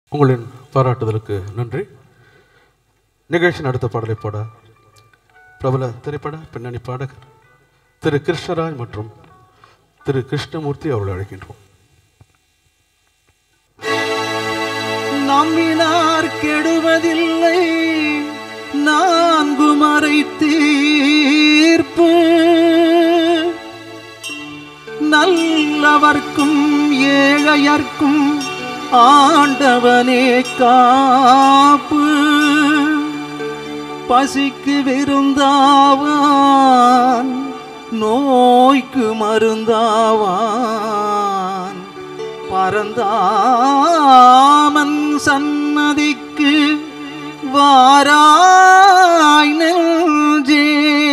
உங்களின் பாராட்டுதலுக்கு நன்றி நிகழ்ச்சியின் அடுத்த பாடலை பாட பிரபல திரைப்பட பின்னணி பாடகர் திரு கிருஷ்ணராஜ் மற்றும் திரு கிருஷ்ணமூர்த்தி அவர்களை அழைக்கின்றோம் நம்பினார் கெடுவதில்லை நான்கு மறை தீர்ப்பு நல்லவர்க்கும் ஏழையர்க்கும் ஆண்டவனே காப்பு பசிக்கு விருந்தாவான் நோய்க்கு மருந்தாவான் பரந்தாமன் சன்னதிக்கு வாராய் நெஞ்சே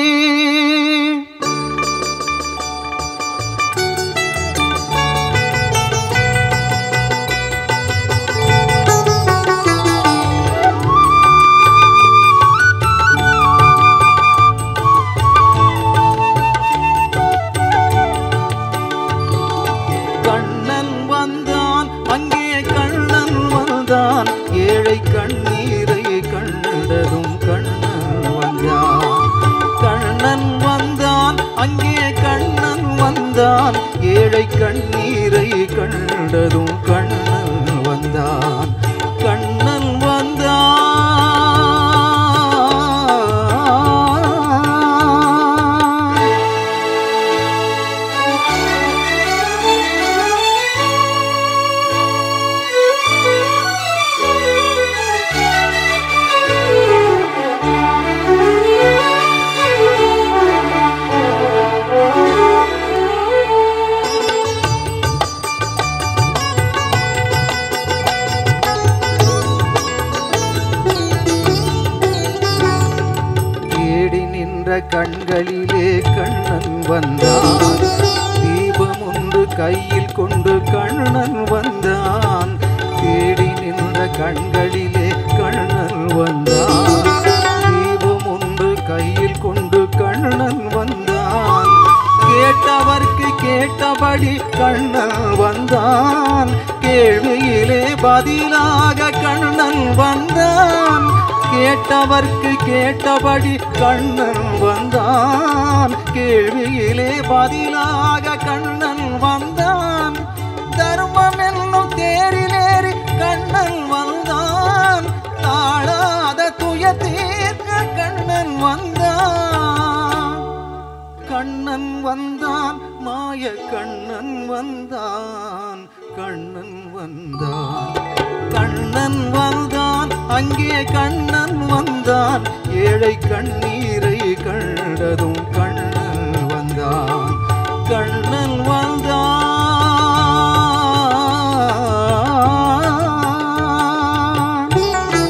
கண்ணன் வந்தான் அங்கே கண்ணன் வந்தான் ஏழை கண்ணீரை கண்டதும் கண்ணன் வந்தான் கண்ணன் வந்தான் அங்கே கண்ணன் வந்தான் ஏழை கண்ணீரை கண்டதும் கண்ணன் வந்தான் கண்ணன் வந்தான் தேடி நின்ற கண்களிலே கண்ணன் வந்தான் தீபம் ஒன்று கையில் கொண்டு கண்ணன் வந்தான் தேடி நின்ற கண்களிலே கண்ணன் வந்தான் தீபம் ஒன்று கையில் கொண்டு கண்ணன் வந்தான் கேட்டவர்க்கு கேட்டபடி கண்ணன் வந்தான் கேள்வியிலே பதிலாக கண்ணன் வந்தான் கேட்டவர்க்கு கேட்டபடி கண்ணன் வந்தான் கேள்வியிலே பதிலாக கண்ணன் வந்தான் தர்மம் என்னும் தேரிலேறி கண்ணன் வந்தான் தாழாத துய தீர்க்க கண்ணன் வந்தான் கண்ணன் வந்தான் மாய கண்ணன் வந்தான் கண்ணன் வந்தான் கண்ணன் வந்தான் அங்கே கண்ணன் வந்தான் ஏழை கண்ணீரை கண்டதும் கண்ணன் வந்தான் கண்ணன் வந்தான்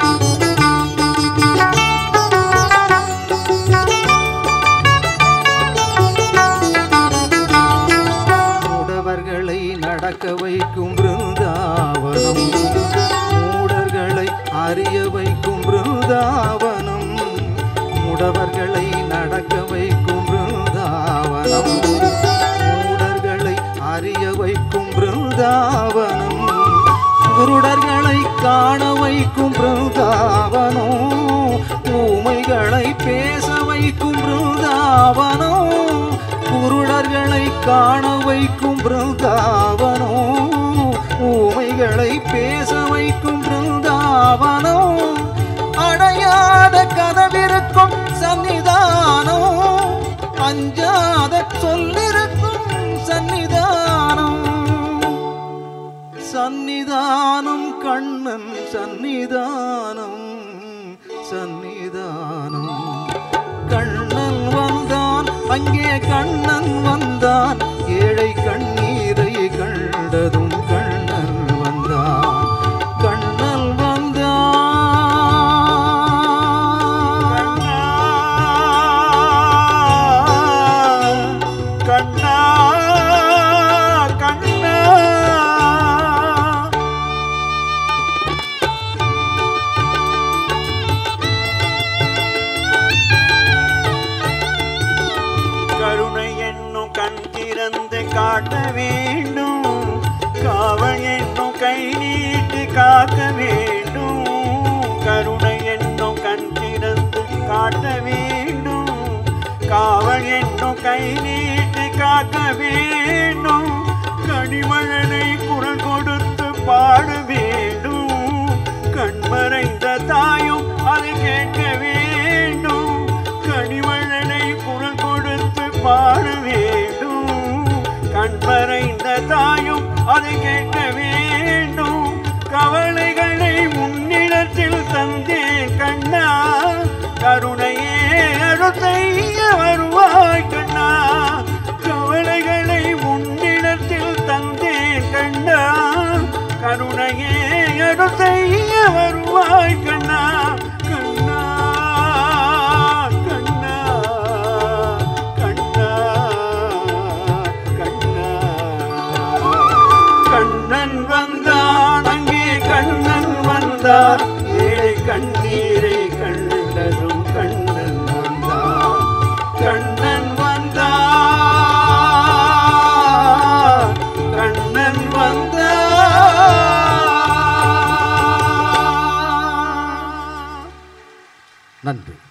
மூடவர்களை நடக்க வைக்கும் பிருந்தாவனம் மூடர்களை அறிய வைக்கும் பிருந்தாவனம் மூடவர்களை நடக்க வைக்கும் பிருந்தாவனம் மூடர்களை அறிய வைக்கும் பிருந்தாவனம் குருடர்களை காண வைக்கும் பிருந்தாவனோ ஊமைகளை பேச வைக்கும் பிருந்தாவனோ குருடர்களை காண வைக்கும் பிருந்தாவனோ ஊமைகளை பேச வைக்கும் பிருந்தாவனோ அடையாத கதவிருக்கும் சன்னிதானோ அஞ்சாத சொல்லிருக்கும் சன்னிதானம் சந்நிதானம் கண்ணன் சந்நிதானம் சந்நிதானம் கண்ணன் வந்தான் அங்கே கண்ணன் வந்தான் ஏழை கண்ணீரை கண்டதும் கண்ணன் வந்தான் கண்ணன் வந்தான் கண்ணா கண்ணா கருணை என்னும் கண் திறந்து காட்ட வேண்டும் காவல் என்னும் கை நீட்டி காக்க வேண்டும் கை நீட்டி காக்க வேண்டும் கனிமழனை குரல் கொடுத்து பாட வேண்டும் கண்மறைந்த தாயும் அதை கேட்க வேண்டும் கனிமழனை குரல் கொடுத்து பாட வேண்டும் கண்மறைந்த தாயும் அதை கேட்க வேண்டும் கவலைகளை முன்னிடத்தில் தந்தேன் கண்ணா கருணையே அருத்தைய வருவாய் கண்ணா கவலைகளை முன்னிடத்தில் தந்தேன் கண்ணா கருணையே அருத்தைய வருவாய் கண்ணா கண்ணா கண்ணா கண்ணா கண்ணா கண்ணன் வந்தான் அங்கே கண்ணன் வந்தான் ஏழை கண்ணீரை கண்டதும் கண்ணன் வந்தான் கண்ணன் வந்தான் கண்ணன் வந்தான் நன்றி